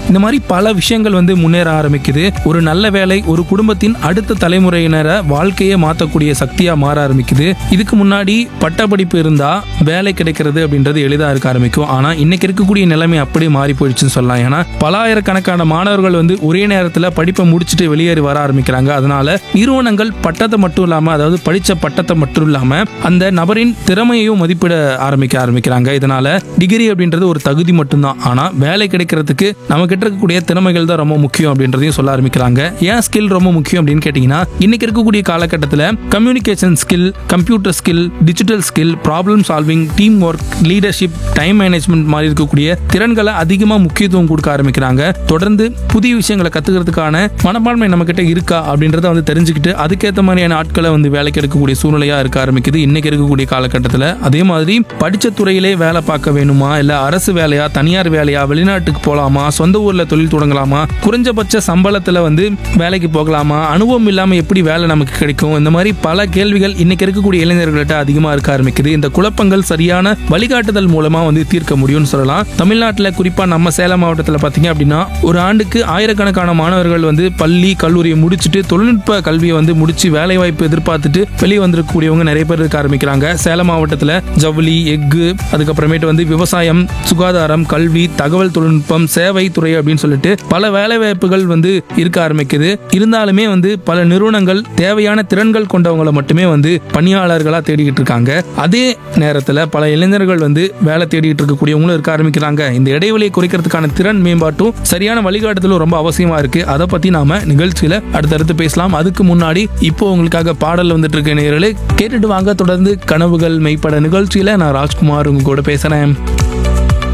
இந்த மாதிரி பல விஷயங்கள் வந்து முன்னேற ஆரம்பிக்குது ஒரு நல்ல வேலை ஒரு குடும்பத்தின் அடுத்த தலைமுறையினரை வாழ்க்கையை மாற்றக்கூடிய சக்தியா மாற ஆரம்பிக்குது இதுக்கு முன்னாடி பட்டப்படிப்பு இருந்தா வேலை கிடைக்கிறது அப்படின்றது எளிதா இருக்க ஆரம்பிக்கும் ஆனா இன்னைக்கு இருக்கக்கூடிய நிலைமை அப்படியே மாறி போயிடுச்சுன்னு சொல்லலாம் ஏன்னா பல ஆயிரக்கணக்கான மாணவர்கள் வந்து ஒரே நேரத்துல படிப்பை முடிச்சுட்டு வெளியேறி வர ஆரம்பிக்கிறாங்க அதனால நிறுவனங்கள் பட்டத்தை மட்டும் இல்லாம அதாவது படிச்ச பட்டத்தை மட்டும் இல்லாம அந்த நபரின் திறமையையும் மதிப்பிட ஆரம்பிக்க ஆரம்பிக்கிறாங்க இதனால டிகிரி அப்படின்றது ஒரு தகுதி மட்டும்தான் ஆனா வேலை கிடைக்கிறதுக்கு நம்ம கிட்ட இருக்கக்கூடிய திறமைகள் தான் ரொம்ப முக்கியம் அப்படின்றதையும் சொல்ல ஆரம்பிக்கிறாங்க ஏன் ஸ்கில் ரொம்ப முக்கியம் அப்படின்னு கேட்டீங்கன்னா இன்னைக்கு இருக்கக்கூடிய காலகட்டத்தில் communication skill computer skill digital skill problem solving teamwork leadership time management மாதிரி இருக்கக்கூடிய திறன்களை அதிகமாக முக்கியத்துவம் கொடுக்க ஆரம்பிக்கிறாங்க தொடர்ந்து புதிய விஷயங்களை கத்துக்கிறதுக்கான மனப்பான்மை நம்ம கிட்ட இருக்கா அப்படின்றத வந்து தெரிஞ்சுக்கிட்டு அதுக்கேற்ற மாதிரியான ஆட்களை வந்து வேலைக்கு எடுக்கக்கூடிய சூழ்நிலையா இருக்க ஆரம்பிக்குது இன்னைக்கு இருக்கக்கூடிய காலகட்டத்தில் அதே மாதிரி படிச்ச துறையிலே வேலை பார்க்க வேணுமா இல்ல அரசு வேலையா தனியார் வேலையா வெளிநாட்டுக்கு போலாமா சொந்த ஊர்ல தொழில் தொடங்கலாமா குறைஞ்சபட்ச சம்பளத்துல வந்து வேலைக்கு போகலாமா அனுபவம் இல்லாம எப்படி வேலை நமக்கு கிடைக்கும் இந்த மாதிரி பல கேள்விகள் இன்னைக்கு இருக்கக்கூடிய இளைஞர்கள்ட்ட அதிகமா இருக்க ஆரம்பிக்குது இந்த குழப்பங்கள் சரியான வழிகாட்டுதல் மூலமா வந்து தீர்க்க முடியும்னு சொல்லலாம் தமிழ்நாட்டில் குறிப்பா நம்ம சேலம் மாவட்டத்தில் பார்த்தீங்க அப்படின்னா ஒரு ஆண்டுக்கு ஆயிரக்கணக்கான மாணவர்கள் வந்து பள்ளி கல்லூரியை முடிச்சுட்டு தொழில்நுட்ப கல்வியை வந்து முடிச்சு வேலை வாய்ப்பு எதிர்பார்த்துட்டு வெளியே வந்திருக்கக்கூடியவங்க நிறைய பேர் இருக்க ஆரம்பிக்கிறாங்க சேலம் மாவட்டத்தில் ஜவுளி எஃகு அதுக்கப்புறமேட்டு வந்து விவசாயம் சுகாதாரம் கல்வி தகவல் தொழில்நுட்பம் சேவை துறை அப்படின்னு சொல்லிட்டு பல வேலை வாய்ப்புகள் வந்து இருக்க ஆரம்பிக்குது இருந்தாலுமே வந்து பல நிறுவனங்கள் தேவையான திறன்கள் கொண்டவங்களை மட்டுமே வந்து பணியாளர்களா தேடிக்கிட்டு இருக்காங்க அதே நேரத்தில் பல இளைஞர்கள் வந்து வேலை தேடிட்டு இருக்கக்கூடியவங்களும் இருக்க ஆரம்பிக்கிறாங்க இந்த இடைவெளியை குறைக்கிறதுக்கான திறன் மேம்பாட்டும் சரியான வழிகாட்டுதலும் ரொம்ப அவசியமா இருக்கு அதை பத்தி நாம நிகழ்ச்சியில அடுத்தடுத்து பேசலாம் அதுக்கு முன்னாடி இப்போ உங்களுக்காக பாடல் வந்துட்டு இருக்க நேரலே கேட்டுட்டு வாங்க தொடர்ந்து கனவுகள் மெய்ப்பட நிகழ்ச்சியில நான் ராஜ்குமார் உங்க கூட பேசுறேன்